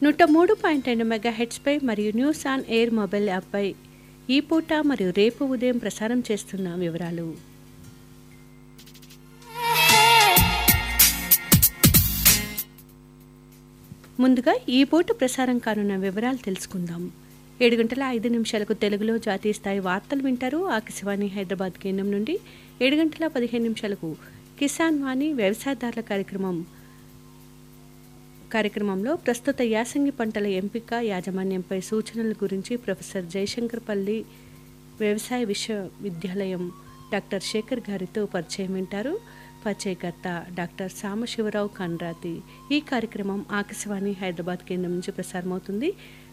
నూట మూడు పాయింట్ రెండు మెగా హెడ్స్పై మరియు న్యూస్ ఆన్ ఎయిర్ మొబైల్ యాప్పై ఈ పూట మరియు రేపు ఉదయం ప్రసారం చేస్తున్న వివరాలు ముందుగా ఈ పూట ప్రసారం కానున్న వివరాలు తెలుసుకుందాం ఏడు గంటల ఐదు నిమిషాలకు తెలుగులో జాతీయ స్థాయి వార్తలు వింటారు ఆకాశవాణి హైదరాబాద్ కేంద్రం నుండి ఏడు గంటల పదిహేను నిమిషాలకు కిసాన్ వాణి వ్యవసాయదారుల కార్యక్రమం కార్యక్రమంలో ప్రస్తుత యాసంగి పంటల ఎంపిక యాజమాన్యంపై సూచనల గురించి ప్రొఫెసర్ జయశంకర్పల్లి వ్యవసాయ విశ్వవిద్యాలయం డాక్టర్ శేఖర్ గారితో పరిచయం వింటారు పరిచయకర్త డాక్టర్ సామశివరావు కండ్రాతి ఈ కార్యక్రమం ఆకాశవాణి హైదరాబాద్ కేంద్రం నుంచి ప్రసారమవుతుంది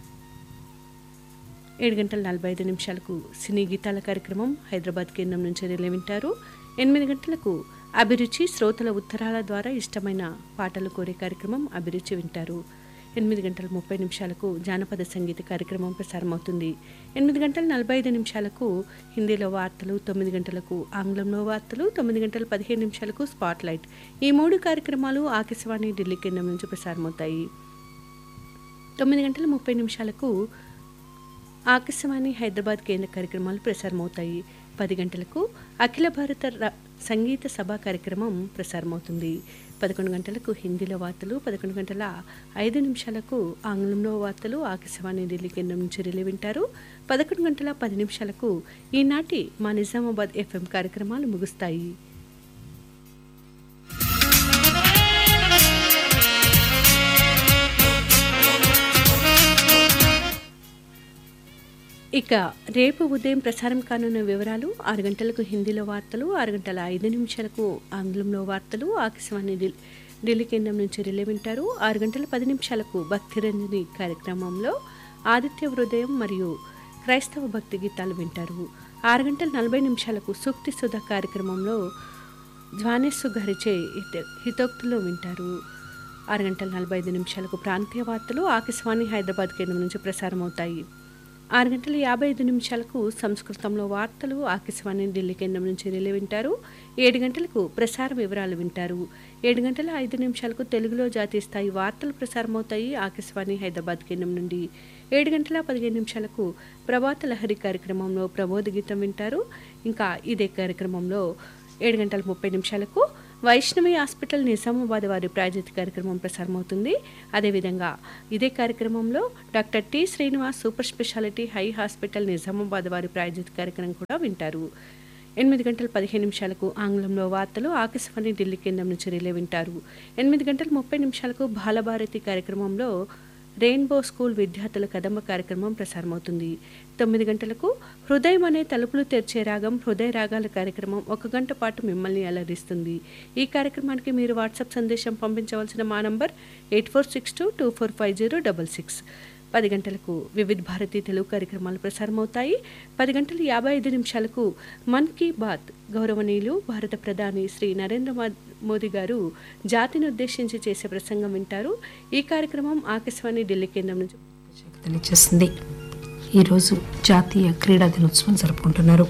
ఏడు గంటల నలభై ఐదు నిమిషాలకు సినీ గీతాల కార్యక్రమం హైదరాబాద్ కేంద్రం నుంచి రిలే వింటారు ఎనిమిది గంటలకు అభిరుచి శ్రోతల ఉత్తరాల ద్వారా ఇష్టమైన పాటలు కోరే కార్యక్రమం అభిరుచి వింటారు ఎనిమిది గంటల ముప్పై నిమిషాలకు జానపద సంగీత కార్యక్రమం ప్రసారమవుతుంది ఎనిమిది గంటల నలభై ఐదు నిమిషాలకు హిందీలో వార్తలు తొమ్మిది గంటలకు ఆంగ్లంలో వార్తలు తొమ్మిది గంటల పదిహేను నిమిషాలకు స్పాట్ లైట్ ఈ మూడు కార్యక్రమాలు ఆకాశవాణి ఢిల్లీ కేంద్రం నుంచి ప్రసారమవుతాయి తొమ్మిది గంటల ముప్పై నిమిషాలకు ఆకాశవాణి హైదరాబాద్ కేంద్ర కార్యక్రమాలు ప్రసారమవుతాయి పది గంటలకు అఖిల భారత ర- సంగీత సభ కార్యక్రమం ప్రసారమవుతుంది పదకొండు గంటలకు హిందీలో వార్తలు పదకొండు గంటల ఐదు నిమిషాలకు ఆంగ్లంలో వార్తలు ఆకాశవాణి ఢిల్లీ కేంద్రం నుంచి రిలే వింటారు పదకొండు గంటల పది నిమిషాలకు ఈనాటి మా నిజామాబాద్ ఎఫ్ఎం కార్యక్రమాలు ముగుస్తాయి ఇక రేపు ఉదయం ప్రసారం కానున్న వివరాలు ఆరు గంటలకు హిందీలో వార్తలు ఆరు గంటల ఐదు నిమిషాలకు ఆంగ్లంలో వార్తలు ఆకాశవాణి ఢిల్- ఢిల్లీ కేంద్రం నుంచి రిలే వింటారు ఆరు గంటల పది నిమిషాలకు భక్తిరంజని కార్యక్రమంలో ఆదిత్య హృదయం మరియు క్రైస్తవ భక్తి గీతాలు వింటారు ఆరు గంటల నలభై నిమిషాలకు సూక్తి సుధ కార్యక్రమంలో జ్వానేశ్వ గారిచే హిత- హితోక్తులు వింటారు ఆరు గంటల నలభై ఐదు నిమిషాలకు ప్రాంతీయ వార్తలు ఆకాశవాణి హైదరాబాద్ కేంద్రం నుంచి ప్రసారమవుతాయి ఆరు గంటల యాభై ఐదు నిమిషాలకు సంస్కృతంలో వార్తలు ఆకాశవాణి ఢిల్లీ కేంద్రం నుంచి రిలే వింటారు ఏడు గంటలకు ప్రసార వివరాలు వింటారు ఏడు గంటల ఐదు నిమిషాలకు తెలుగులో జాతీయ స్థాయి వార్తలు ప్రసారమవుతాయి ఆకాశవాణి హైదరాబాద్ కేంద్రం నుండి ఏడు గంటల పదిహేను నిమిషాలకు ప్రభాత లహరి కార్యక్రమంలో ప్రబోధ గీతం వింటారు ఇంకా ఇదే కార్యక్రమంలో ఏడు గంటల ముప్పై నిమిషాలకు వైష్ణవి హాస్పిటల్ నిజామాబాద్ వారి ప్రాయోజిత కార్యక్రమం ప్రసారమవుతుంది అదేవిధంగా ఇదే కార్యక్రమంలో doctor T Srinivas super speciality హై హాస్పిటల్ నిజామాబాద్ వారి ప్రాయోజిత కార్యక్రమం కూడా వింటారు ఎనిమిది గంటల పదిహేను నిమిషాలకు ఆంగ్లంలో వార్తలు ఆకాశవాణి ఢిల్లీ కేంద్రం నుంచి రిలే వింటారు ఎనిమిది గంటల ముప్పై నిమిషాలకు బాలభారతి కార్యక్రమంలో రెయిన్బో స్కూల్ విద్యార్థుల కదంబ కార్యక్రమం ప్రసారమవుతుంది తొమ్మిది గంటలకు హృదయం అనే తలుపులు తెరిచే రాగం హృదయ రాగాల కార్యక్రమం ఒక గంట పాటు మిమ్మల్ని అలరిస్తుంది ఈ కార్యక్రమానికి మీరు వాట్సాప్ సందేశం పంపించవలసిన మా number eight four six two two four five zero double six పది గంటలకు వివిధ్ భారతి తెలుగు కార్యక్రమాలు ప్రసారమవుతాయి పది గంటల యాభై ఐదు నిమిషాలకు మన్ కీ బాత్ గౌరవనీయులు భారత ప్రధాని శ్రీ నరేంద్ర మో- మోదీ గారు జాతిని ఉద్దేశించి చేసే ప్రసంగం వింటారు ఈ కార్యక్రమం ఆకాశవాణి ఢిల్లీ కేంద్రం నుంచి తెలియజేసింది ఈరోజు జాతీయ క్రీడా దినోత్సవం జరుపుకుంటున్నారు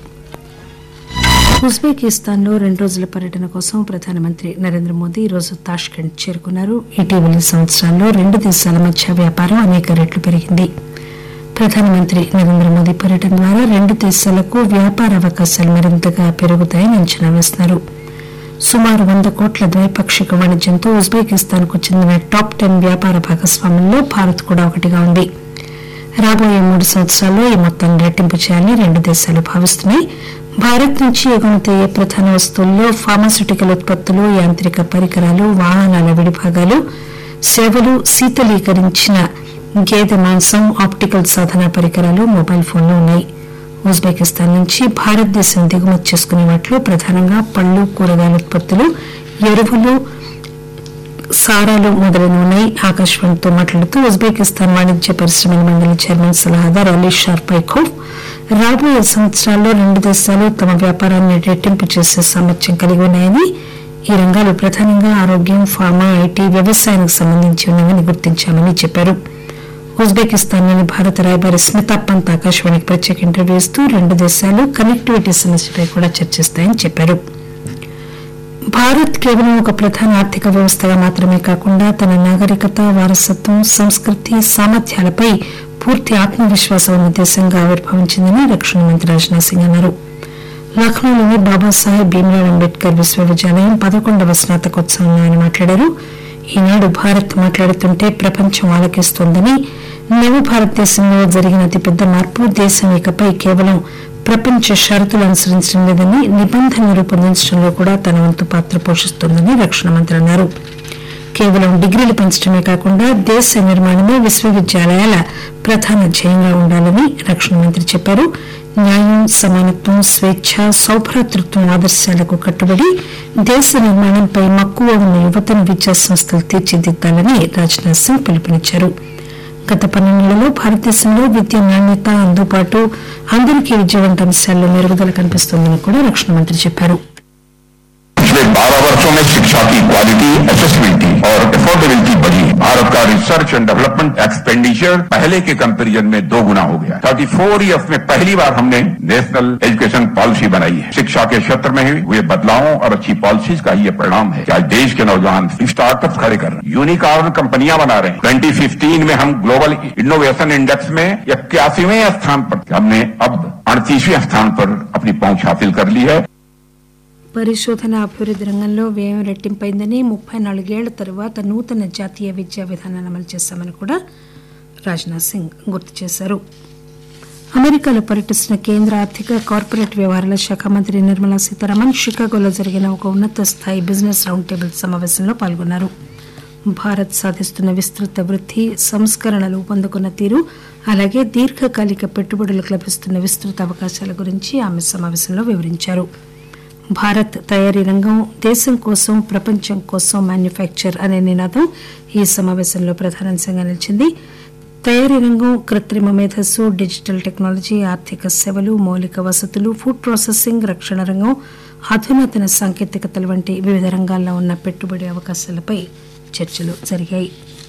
ఉజ్బెకిస్తాన్లో రెండు రోజుల పర్యటన కోసం ప్రధానమంత్రి నరేంద్ర మోదీ ఈరోజు తాష్కెంట్ చేరుకున్నారు ఇటీవలి సంవత్సరాల్లో రెండు దేశాల మధ్య వ్యాపారం అనేక రెట్లు పెరిగింది ప్రధానమంత్రి నరేంద్ర మోదీ పర్యటన ద్వారా రెండు దేశాలకు వ్యాపార అవకాశాలు మరింతగా పెరుగుతాయని అంచనా వేస్తున్నారు సుమారు వంద కోట్ల ద్వైపాక్షిక వాణిజ్యంతో ఉజ్బెకిస్తాన్కు చెందిన టాప్ టెన్ వ్యాపార భాగస్వాముల్లో భారత్ కూడా ఒకటిగా ఉంది రాబోయే మూడు సంవత్సరాల్లో ఈ మొత్తాన్ని రెట్టింపు చేయాలని రెండు దేశాలు భావిస్తున్నాయి భారత్ నుంచి ఎగుమతి అయ్యే ప్రధాన వస్తువుల్లో ఫార్మాస్యూటికల్ ఉత్పత్తులు యాంత్రిక పరికరాలు వాహనాల విడిభాగాలు సేవలు శీతలీకరించిన గేదె మాంసం ఆప్టికల్ సాధన పరికరాలు మొబైల్ ఫోన్లు ఉన్నాయి ఉజ్బెకిస్తాన్ నుంచి భారతదేశం దిగుమతి చేసుకునే వాటిలో ప్రధానంగా పళ్ళు కూరగాయల ఉత్పత్తులు ఎరువులు సారాలు మొదలైన ఉన్నాయి ఆకాశవాణితో మాట్లాడుతూ ఉజ్బెకిస్తాన్ వాణిజ్య పరిశ్రమల మండలి చైర్మన్ సలహాదారు అలీ షార్పైఖోవ్ రాబోయే సంవత్సరాల్లో రెండు దేశాలు తమ వ్యాపారాన్ని రెట్టింపు చేసే సామర్థ్యం కలిగి ఉన్నాయని ఈ రంగాలు ప్రధానంగా ఆరోగ్యం ఫార్మా ఐటీ వ్యవసాయానికి సంబంధించి ఉన్నవని గుర్తించామని చెప్పారు ఉజ్బెకిస్తాన్లోని భారత రాయబారి స్మితా పంత్ ఆకాశవాణికి ప్రత్యేక ఇంటర్వ్యూ ఇస్తూ రెండు దేశాలు కనెక్టివిటీ సమస్యపై కూడా చర్చిస్తాయని చెప్పారు భారత్ కేవలం ఒక ప్రధాన ఆర్థిక వ్యవస్థగా మాత్రమే కాకుండా తన నాగరికత వారసత్వం సంస్కృతి సామర్థ్యాలపై పూర్తి ఆత్మవిశ్వాసం ఉన్న దేశంగా ఆవిర్భవించిందని రక్షణ మంత్రి రాజ్నాథ్ సింగ్ అన్నారు లక్నోలోని బాబాసాహెబ్ భీమ్రావ్ అంబేద్కర్ విశ్వవిద్యాలయం పదకొండవ స్నాతకోత్సవంలో ఆయన మాట్లాడారు ఈనాడు భారత్ మాట్లాడుతుంటే ప్రపంచం ఆలకిస్తోందని నవ భారతదేశంలో జరిగిన అతిపెద్ద మార్పు దేశం ఇకపై కేవలం ప్రపంచ షరతులు అనుసరించడం లేదని నిబంధనలు రూపొందించడంలో కూడా తన వంతు పాత్ర పోషిస్తోందని రక్షణ మంత్రి అన్నారు కేవలం డిగ్రీలు పెంచడమే కాకుండా దేశ నిర్మాణమే విశ్వవిద్యాలయాల ప్రధాన ధ్యేయంగా ఉండాలని రక్షణ మంత్రి చెప్పారు న్యాయం సమానత్వం స్వేచ్ఛ సౌభ్రాతృత్వం ఆదర్శాలకు కట్టుబడి దేశ నిర్మాణంపై మక్కువ ఉన్న యువతను విద్యా సంస్థలు తీర్చిదిద్దాలని రాజ్నాథ్ సింగ్ పిలుపునిచ్చారు గత పన్నెండేళ్లలో భారతదేశంలో విద్య నాణ్యత అందుబాటు అందరికీ విద్య వంటి అంశాల్లో మెరుగుదల కనిపిస్తోందని కూడా రక్షణ మంత్రి చెప్పారు पिछले 12 वर्षों में शिक्षा की क्वालिटी असेसमेंट और अफोर्डेबिलिटी बढ़ी भारत का रिसर्च एंड डेवलपमेंट एक्सपेंडिचर पहले के कंपैरिजन में दो गुना हो गया थर्टी फोर ईयर्स में पहली बार हमने नेशनल एजुकेशन पॉलिसी बनाई है शिक्षा के क्षेत्र में हुए बदलावों और अच्छी पॉलिसीज का ये परिणाम है कि आज देश के नौजवान स्टार्टअप खड़े कर रहे हैं यूनिकॉर्न कंपनियां बना रहे हैं ट्वेंटी फिफ्टीन में हम ग्लोबल इनोवेशन इंडेक्स में इक्यासीवें स्थान पर हमने अब अड़तीसवें स्थान पर अपनी पहुंच हासिल कर ली है పరిశోధన అభివృద్ధి రంగంలో వ్యయం రెట్టింపైందని ముప్పై నాలుగేళ్ల తరువాత నూతన జాతీయ విద్యా విధానాన్ని అమలు చేశామని కూడా రాజ్నాథ్ సింగ్ గుర్తు చేశారు అమెరికాలో పర్యటిస్తున్న కేంద్ర ఆర్థిక కార్పొరేట్ వ్యవహారాల శాఖ మంత్రి నిర్మలా సీతారామన్ షికాగోలో జరిగిన ఒక ఉన్నత స్థాయి బిజినెస్ రౌండ్ టేబుల్ సమావేశంలో పాల్గొన్నారు భారత్ సాధిస్తున్న విస్తృత వృద్ధి సంస్కరణలు పొందుకున్న తీరు అలాగే దీర్ఘకాలిక పెట్టుబడులకు లభిస్తున్న విస్తృత అవకాశాల గురించి ఆమె సమావేశంలో వివరించారు భారత్ తయారీ రంగం దేశం కోసం ప్రపంచం కోసం మ్యానుఫ్యాక్చర్ అనే నినాదం ఈ సమావేశంలో ప్రధానాంశంగా నిలిచింది తయారీ రంగం కృత్రిమ మేధస్సు డిజిటల్ టెక్నాలజీ ఆర్థిక సేవలు మౌలిక వసతులు ఫుడ్ ప్రాసెసింగ్ రక్షణ రంగం అధునాతన సాంకేతికతల వంటి వివిధ రంగాల్లో ఉన్న పెట్టుబడి అవకాశాలపై చర్చలు జరిగాయి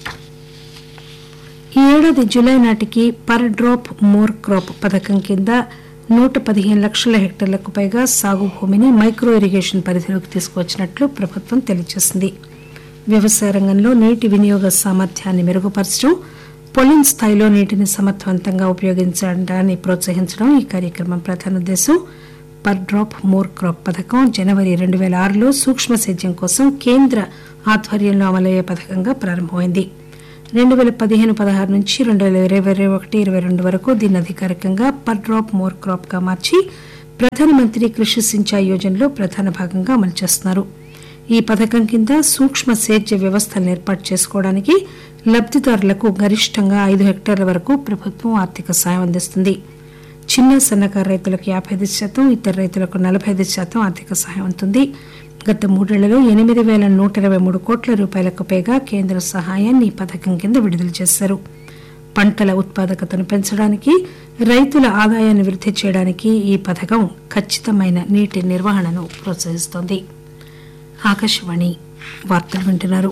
ఈ ఏడాది జులై నాటికి పర్ డ్రాప్ మోర్ క్రాప్ పథకం కింద నూట పదిహేను లక్షల హెక్టార్లకు పైగా సాగు భూమిని మైక్రో ఇరిగేషన్ పరిధిలోకి తీసుకువచ్చినట్లు ప్రభుత్వం తెలియజేసింది వ్యవసాయ రంగంలో నీటి వినియోగ సామర్థ్యాన్ని మెరుగుపరచడం పొలిన్ స్థాయిలో నీటిని సమర్థవంతంగా ఉపయోగించడాన్ని ప్రోత్సహించడం ఈ కార్యక్రమం ప్రధాన ఉద్దేశం పర్ డ్రాప్ మోర్ క్రాప్ పథకం జనవరి రెండు వేల ఆరులో సూక్ష్మ సేద్యం కోసం కేంద్ర ఆధ్వర్యంలో అమలయ్యే పథకంగా ప్రారంభమైంది రెండు వేల పదిహేను పదహారు నుంచి రెండు వేల ఇరవై ఒకటి ఇరవై రెండు వరకు దీన్ని అధికారికంగా పర్ డ్రాప్ మోర్ క్రాప్ గా మార్చి ప్రధానమంత్రి కృషి సించాయి యోజనలో ప్రధాన భాగంగా అమలు చేస్తున్నారు ఈ పథకం కింద సూక్ష్మ సేద్య వ్యవస్థలను ఏర్పాటు చేసుకోవడానికి లబ్దిదారులకు గరిష్టంగా ఐదు హెక్టార్ల వరకు ప్రభుత్వం ఆర్థిక సాయం అందిస్తుంది చిన్న సన్నకారు రైతులకు యాభై ఐదు శాతం ఇతర రైతులకు నలభై ఐదు శాతం ఆర్థిక సహాయం ఉంటుంది గత మూడేళ్లలో ఎనిమిది వేల నూట ఇరవై మూడు కోట్ల రూపాయలకు పైగా కేంద్ర సహాయాన్ని ఈ పథకం కింద విడుదల చేశారు పంటల ఉత్పాదకతను పెంచడానికి రైతుల ఆదాయాన్ని వృద్ధి చేయడానికి ఈ పథకం ఖచ్చితమైన నీటి నిర్వహణను ప్రోత్సహిస్తోంది ఆకాశవాణి వార్తలు వింటున్నారు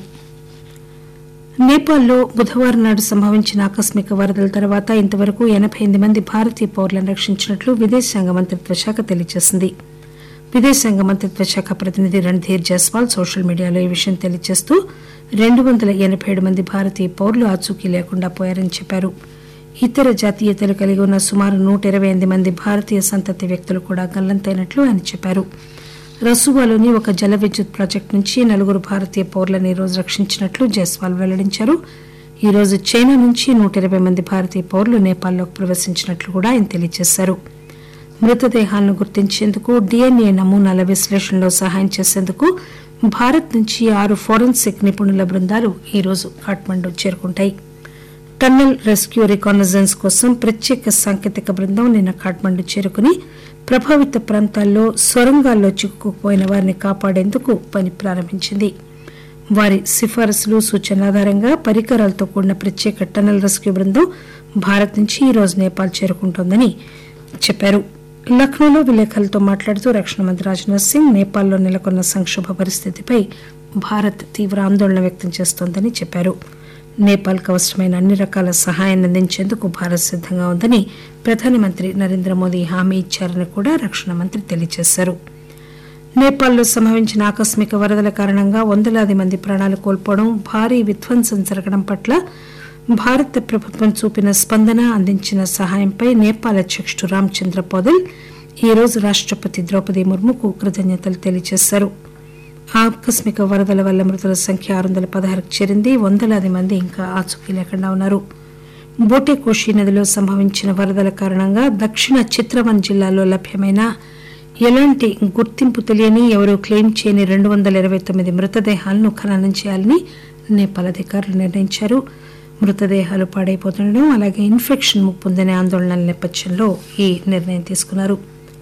నేపాల్లో బుధవారం నాడు సంభవించిన ఆకస్మిక వరదల తర్వాత ఇంతవరకు ఎనబై ఎనిమిది మంది భారతీయ పౌరులను రక్షించినట్లు విదేశాంగ మంత్రిత్వ శాఖ తెలియజేసింది విదేశాంగ మంత్రిత్వ శాఖ ప్రతినిధి రణ్ధీర్ జైస్వాల్ సోషల్ మీడియాలో ఈ విషయం తెలియజేస్తూ రెండు వందల ఎనబై ఏడు మంది భారతీయ పౌరులు ఆచూకీ లేకుండా పోయారని చెప్పారు ఇతర జాతీయతలు కలిగి ఉన్న సుమారు నూట ఇరవై ఎనిమిది మంది భారతీయ సంతతి వ్యక్తులు కూడా గల్లంతైనట్లు ఆయన చెప్పారు రసూవాలోని ఒక జల విద్యుత్ ప్రాజెక్టు నుంచి నలుగురు భారతీయ పౌరులను ఈ రోజు రక్షించినట్లు జైస్వాల్ వెల్లడించారు ఈ రోజు చైనా నుంచి నూట ఇరవై మంది భారతీయ పౌరులు నేపాల్లోకి ప్రవేశించినట్లు కూడా ఆయన తెలియజేశారు మృతదేహాలను గుర్తించేందుకు డిఎన్ఏ నమూనాల విశ్లేషణలో సహాయం చేసేందుకు భారత్ నుంచి ఆరు ఫోరెన్సిక్ నిపుణుల బృందాలు ఈ రోజు కాఠ్మండు చేరుకుంటాయి టన్నెల్ రెస్క్యూ రికానజెన్స్ కోసం ప్రత్యేక సాంకేతిక బృందం నిన్న కాఠ్మండు చేరుకుని ప్రభావిత ప్రాంతాల్లో సొరంగాల్లో చిక్కుకుపోయిన వారిని కాపాడేందుకు పని ప్రారంభించింది వారి సిఫారసులు సూచనల ఆధారంగా పరికరాలతో కూడిన ప్రత్యేక టన్నెల్ రెస్క్యూ బృందం భారత్ నుంచి ఈ రోజు నేపాల్ చేరుకుంటోందని చెప్పారు లక్నోలో విలేకరులతో మాట్లాడుతూ రక్షణ మంత్రి రాజ్నాథ్ సింగ్ నేపాల్లో నెలకొన్న సంక్షోభ పరిస్థితిపై భారత్ తీవ్ర ఆందోళన వ్యక్తం చేస్తోందని చెప్పారు నేపాల్కు అవసరమైన అన్ని రకాల సహాయాన్ని అందించేందుకు భారత్ సిద్దంగా ఉందని ప్రధానమంత్రి నరేంద్ర మోదీ హామీ ఇచ్చారని కూడా రక్షణ మంత్రి తెలియజేశారు నేపాల్లో సంభవించిన ఆకస్మిక వరదల కారణంగా వందలాది మంది ప్రాణాలు కోల్పోవడం భారీ విధ్వంసం జరగడం పట్ల భారత ప్రభుత్వం చూపిన స్పందన అందించిన సహాయంపై నేపాల్ అధ్యక్షుడు రామచంద్ర పౌదల్ ఈరోజు రాష్టపతి ద్రౌపది ముర్ముకు కృతజ్ఞతలు తెలియజేశారు ఆకస్మిక వరదల వల్ల మృతుల సంఖ్య ఆరు వందల పదహారుకు చేరింది వందలాది మంది ఇంకా ఆచూకీ లేకుండా ఉన్నారు బోటేకోషి నదిలో సంభవించిన వరదల కారణంగా దక్షిణ చిత్రవన్ జిల్లాలో లభ్యమైన ఎలాంటి గుర్తింపు తెలియని ఎవరూ క్లెయిమ్ చేయని రెండు వందల ఇరవై తొమ్మిది మృతదేహాలను ఖననం చేయాలని నేపాల్ అధికారులు నిర్ణయించారు మృతదేహాలు పాడైపోతుండడం అలాగే ఇన్ఫెక్షన్ ముప్పుందనే ఆందోళనల నేపథ్యంలో ఈ నిర్ణయం తీసుకున్నారు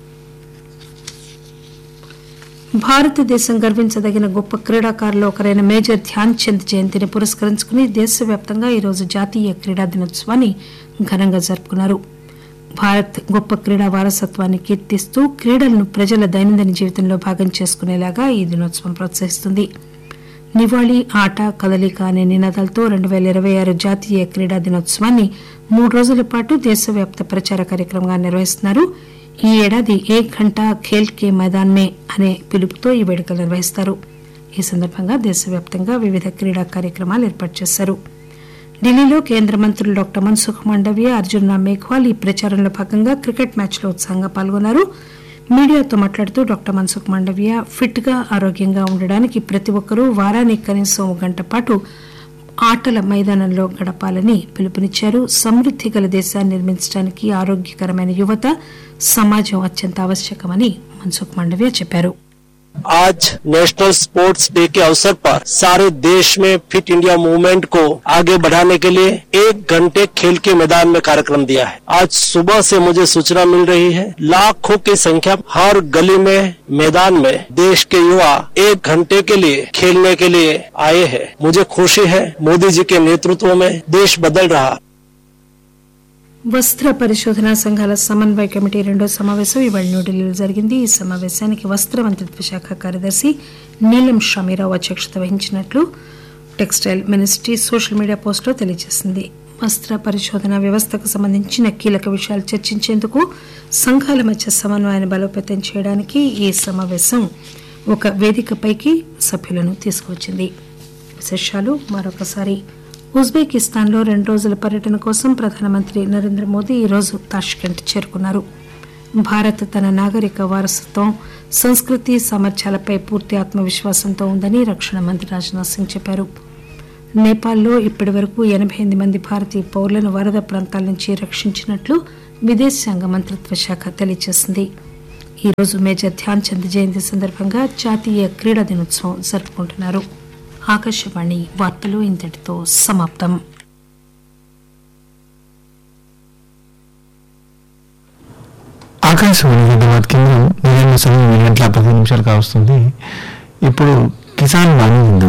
భారతదేశం గర్వించదగిన గొప్ప క్రీడాకారులు ఒకరైన మేజర్ ధ్యాన్ చంద్ జయంతిని పురస్కరించుకుని దేశవ్యాప్తంగా ఈరోజు జాతీయ క్రీడా దినోత్సవాన్ని ఘనంగా జరుపుకున్నారు భారత్ గొప్ప క్రీడా వారసత్వాన్ని కీర్తిస్తూ క్రీడలను ప్రజల దైనందిన జీవితంలో భాగం చేసుకునేలాగా ఈ దినోత్సవం ప్రోత్సహిస్తుంది నివాళి ఆట కదలిక అనే నినాదాలతో రెండు పేల ఇరవై ఆరు జాతీయ క్రీడా దినోత్సవాన్ని మూడు రోజుల పాటు దేశవ్యాప్త ప్రచార కార్యక్రమంగా నిర్వహిస్తున్నారు ఈ ఏడాది ఏక్ ఘంటా ఖేల్ కే మైదాన్ మే అనే పిలుపుతో ఈ వేడుకలు నిర్వహిస్తారు ఈ సందర్భంగా దేశవ్యాప్తంగా వివిధ క్రీడా కార్యక్రమాలు ఏర్పాటు చేశారు ఢిల్లీలో కేంద్ర మంత్రులు డాక్టర్ మన్సుఖ్ మాండవ్య అర్జున్ రామ్ మేఘ్వాల్ ఈ ప్రచారంలో భాగంగా క్రికెట్ మ్యాచ్లో ఉత్సాహంగా పాల్గొన్నారు మీడియాతో మాట్లాడుతూ డాక్టర్ మన్సుఖ్ మాండవ్య ఫిట్ గా ఆరోగ్యంగా ఉండడానికి ప్రతి ఒక్కరూ వారానికి కనీసం ఒక గంట పాటు ఆటల మైదానంలో గడపాలని పిలుపునిచ్చారు సమృద్ధి గల దేశాన్ని నిర్మించడానికి ఆరోగ్యకరమైన యువత సమాజం అత్యంత అవశ్యకమని మన్సుఖ్ మాండవ్య చెప్పారు आज नेशनल स्पोर्ट्स डे के अवसर पर सारे देश में फिट इंडिया मूवमेंट को आगे बढ़ाने के लिए एक घंटे खेल के मैदान में कार्यक्रम दिया है आज सुबह से मुझे सूचना मिल रही है लाखों की संख्या हर गली में मैदान में देश के युवा एक घंटे के लिए खेलने के लिए आए हैं मुझे खुशी है मोदी जी के नेतृत्व में देश बदल रहा వస్త్ర పరిశోధన సంఘాల సమన్వయ కమిటీ రెండో సమావేశం ఇవాళ న్యూఢిల్లీలో జరిగింది ఈ సమావేశానికి వస్త్ర మంత్రిత్వ శాఖ కార్యదర్శి నీలం షమీరావు అధ్యక్షత వహించినట్లు టెక్స్టైల్ మినిస్ట్రీ సోషల్ మీడియా పోస్టులో తెలియజేసింది వస్త్ర పరిశోధన వ్యవస్థకు సంబంధించిన కీలక విషయాలు చర్చించేందుకు సంఘాల మధ్య సమన్వయాన్ని బలోపేతం చేయడానికి ఈ సమావేశం ఒక వేదికపైకి సభ్యులను తీసుకువచ్చింది విశేషాలు మరొకసారి ఉజ్బెకిస్తాన్లో రెండు రోజుల పర్యటన కోసం ప్రధానమంత్రి నరేంద్ర మోదీ ఈరోజు తాష్కెంట్ చేరుకున్నారు భారత్ తన నాగరిక వారసత్వం సంస్కృతి సామర్థ్యాలపై పూర్తి ఆత్మవిశ్వాసంతో ఉందని రక్షణ మంత్రి రాజ్నాథ్ సింగ్ చెప్పారు నేపాల్లో ఇప్పటి వరకు ఎనభై ఎనిమిది మంది భారతీయ పౌరులను వరద ప్రాంతాల నుంచి రక్షించినట్లు విదేశాంగ మంత్రిత్వ శాఖ తెలియజేసింది ఈరోజు మేజర్ ధ్యాన్ చంద్ జయంతి సందర్భంగా జాతీయ క్రీడా దినోత్సవం జరుపుకుంటున్నారు ఆకాశవాణి వార్తలు ఇంతటితో సమాప్తం ఆకాశవాణి హైదరాబాద్ కేంద్రం నిజంగా సమయం ఏడు గంటల పది నిమిషాలు కావస్తుంది ఇప్పుడు కిసాన్ వాణి విందాం